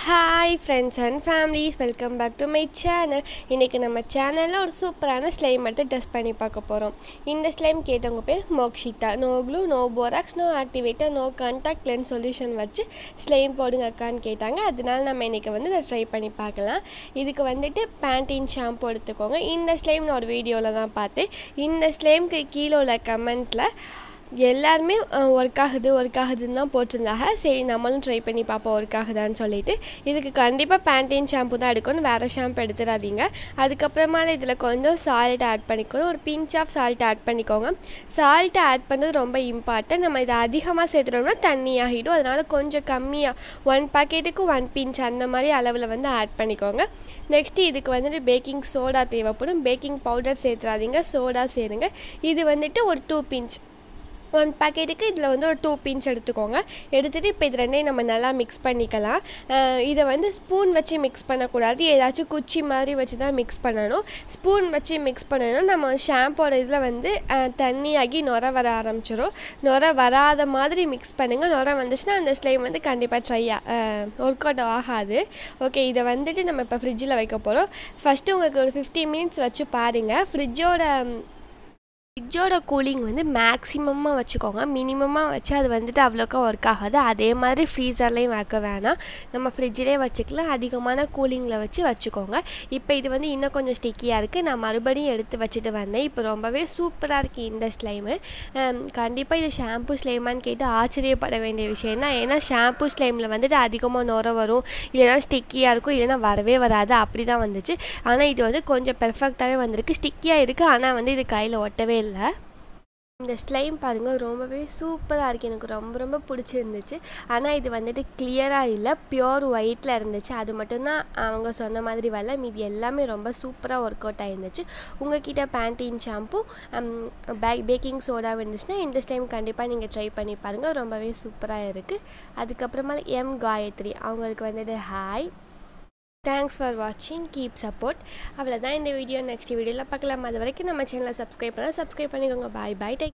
hi friends and families welcome back to my channel இன்றைக்கி நம்ம சேனலில் ஒரு சூப்பரான ஸ்லைம் எடுத்து டெஸ்ட் பண்ணி பார்க்க போகிறோம் இந்த ஸ்லைம் கேட்டவங்க பேர் Mokshitha no glue no borax no activator no contact lens solution வச்சு ஸ்லைம் போடுங்க அக்கான்னு கேட்டாங்க அதனால நம்ம இன்றைக்கி வந்து இதை ட்ரை பண்ணி பார்க்கலாம் இதுக்கு வந்துட்டு பேண்டீன் ஷாம்பு எடுத்துக்கோங்க இந்த ஸ்லைம் நான் ஒரு வீடியோவில் தான் பார்த்தேன் இந்த ஸ்லைம்க்கு கீழே உள்ள கமெண்ட்டில் எல்லாருமே ஒர்க் ஆகுது ஒர்க் ஆகுதுன்னு தான் போட்டிருந்தாங்க சரி நம்மளும் ட்ரை பண்ணி பார்ப்போம் ஒர்க் ஆகுதான்னு சொல்லிட்டு இதுக்கு கண்டிப்பாக பேண்டீன் ஷாம்பு தான் எடுக்கணும் வேறு ஷாம்பு எடுத்துடாதீங்க அதுக்கப்புறமால இதில் கொஞ்சம் சால்ட் ஆட் பண்ணிக்கணும் ஒரு பிஞ்ச் ஆஃப் சால்ட் ஆட் பண்ணிக்கோங்க சால்ட் ஆட் பண்ணுறது ரொம்ப இம்பார்ட்டன்ட் நம்ம இதை அதிகமாக சேர்த்துட்டோம்னா தண்ணி ஆகிடும் அதனால் கொஞ்சம் கம்மியாக ஒன் பாக்கெட்டுக்கு ஒன் பிஞ்ச் அந்த மாதிரி அளவில் வந்து ஆட் பண்ணிக்கோங்க நெக்ஸ்ட்டு இதுக்கு வந்துட்டு பேக்கிங் சோடா தேவைப்படும் பேக்கிங் பவுடர் சேர்த்துறாதீங்க சோடா சேருங்க இது வந்துட்டு ஒரு டூ பிஞ்ச் ஒன் பேக்கெட்டுக்கு இதில் வந்து ஒரு டூ பின்ஸ் எடுத்துக்கோங்க எடுத்துகிட்டு இப்போ இது ரெண்டையும் நம்ம நல்லா மிக்ஸ் பண்ணிக்கலாம் இதை வந்து ஸ்பூன் வச்சு மிக்ஸ் பண்ணக்கூடாது ஏதாச்சும் குச்சி மாதிரி வச்சு தான் மிக்ஸ் பண்ணணும் ஸ்பூன் வச்சு மிக்ஸ் பண்ணணும் நம்ம ஷாம்போட இதில் வந்து தண்ணியாகி நுர வர ஆரம்பிச்சிடும் நுர வராத மாதிரி மிக்ஸ் பண்ணுங்கள் நுர வந்துச்சுன்னா அந்த ஸ்லைம் வந்து கண்டிப்பாக ட்ரை ஒர்க் அவுட் ஆகாது ஓகே இதை வந்துட்டு நம்ம இப்போ ஃப்ரிட்ஜில் வைக்க போகிறோம் ஃபஸ்ட்டு உங்களுக்கு ஒரு ஃபிஃப்டி மினிட்ஸ் வச்சு பாருங்கள் ஃப்ரிட்ஜோட ஃப்ரிட்ஜோட கூலிங் வந்து மேக்ஸிமமாக வச்சுக்கோங்க மினிமமாக வச்சு அது வந்துட்டு அவ்வளோக்கா ஒர்க் ஆகாது அதே மாதிரி ஃப்ரீசர்லேயும் வைக்க வேணாம் நம்ம ஃப்ரிட்ஜிலே வச்சுக்கலாம் அதிகமான கூலிங்கில் வச்சு வச்சுக்கோங்க இப்போ இது வந்து இன்னும் கொஞ்சம் ஸ்டிக்கியாக இருக்குது நான் மறுபடியும் எடுத்து வச்சுட்டு வந்தேன் இப்போ ரொம்பவே சூப்பராக இருக்குது இந்த ஸ்லைமு கண்டிப்பாக இது ஷாம்பு ஸ்லைமான்னு கேட்டு ஆச்சரியப்பட வேண்டிய விஷயம் தான் ஏன்னா ஷாம்பு ஸ்லைமில் வந்துட்டு அதிகமாக நுர வரும் இல்லைனா ஸ்டிக்கியாக இருக்கும் இல்லைனா வரவே வராது அப்படி தான் வந்துச்சு ஆனால் இது வந்து கொஞ்சம் பெர்ஃபெக்டாகவே வந்திருக்கு ஸ்டிக்கியாக இருக்குது ஆனால் வந்து இது கையில் ஒட்டவே இல்லை இந்த ஸ்லைம் பாருங்கள் ரொம்பவே சூப்பராக இருக்குது எனக்கு ரொம்ப ரொம்ப பிடிச்சிருந்துச்சு ஆனால் இது வந்துட்டு கிளியராக இல்லை பியோர் ஒயிட்டில் இருந்துச்சு அது மட்டும்தான் அவங்க சொன்ன மாதிரி வரல மீதி எல்லாமே ரொம்ப சூப்பராக ஒர்க் அவுட் ஆயிருந்துச்சு உங்ககிட்ட Pantene shampoo pack baking soda இருந்துச்சுன்னா இந்த ஸ்லைம் கண்டிப்பாக நீங்கள் ட்ரை பண்ணி பாருங்கள் ரொம்பவே சூப்பராக இருக்குது அதுக்கப்புறமா எம் காயத்ரி அவங்களுக்கு வந்துட்டு ஹாய் தேங்க்ஸ் ஃபார் வாட்சிங் கீப் சப்போர்ட் அவ்வளோதான் இந்த வீடியோ நெக்ஸ்ட் வீடியோவில் பார்க்கலாம் அது வரைக்கும் நம்ம சேனலை சப்ஸ்கிரைப் பண்ணால் சப்ஸ்கிரைப் பண்ணிக்கோங்க பாய் பாய் டேக்